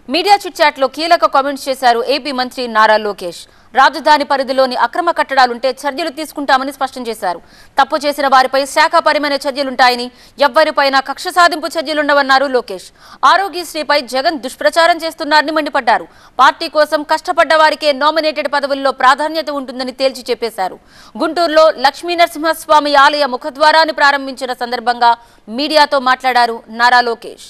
media చిట్చాట్లో కీలక comments చేశారు AP మంత్రి నారా లోకేష్ రాజధాని పరిధిలోని అక్రమ కట్టడాలుంటే చర్యలు తీసుకుంటామని స్పష్టం చేశారు తప్పు చేసిన వారిపై శాఖాపరమైన చర్యలుంటాయని ఎవ్వరిపైనా కక్ష సాధింపు చర్యలుండవన్నారు లోకేష్ ఆరోగ్యశ్రీపై జగన్ దుష్ప్రచారం చేస్తున్నారని మండిపడ్డారు పార్టీ కోసం కష్టపడ్డ వారికే నామినేటెడ్ పదవుల్లో ప్రాధాన్యత ఉంటుందని తేల్చి చెప్పేశారు గుంటూరులో లక్ష్మీ నరసింహస్వామి ఆలయ ముఖద్వారాన్ని ప్రారంభించిన సందర్భంగా మీడియాతో మాట్లాడారు నారా లోకేష్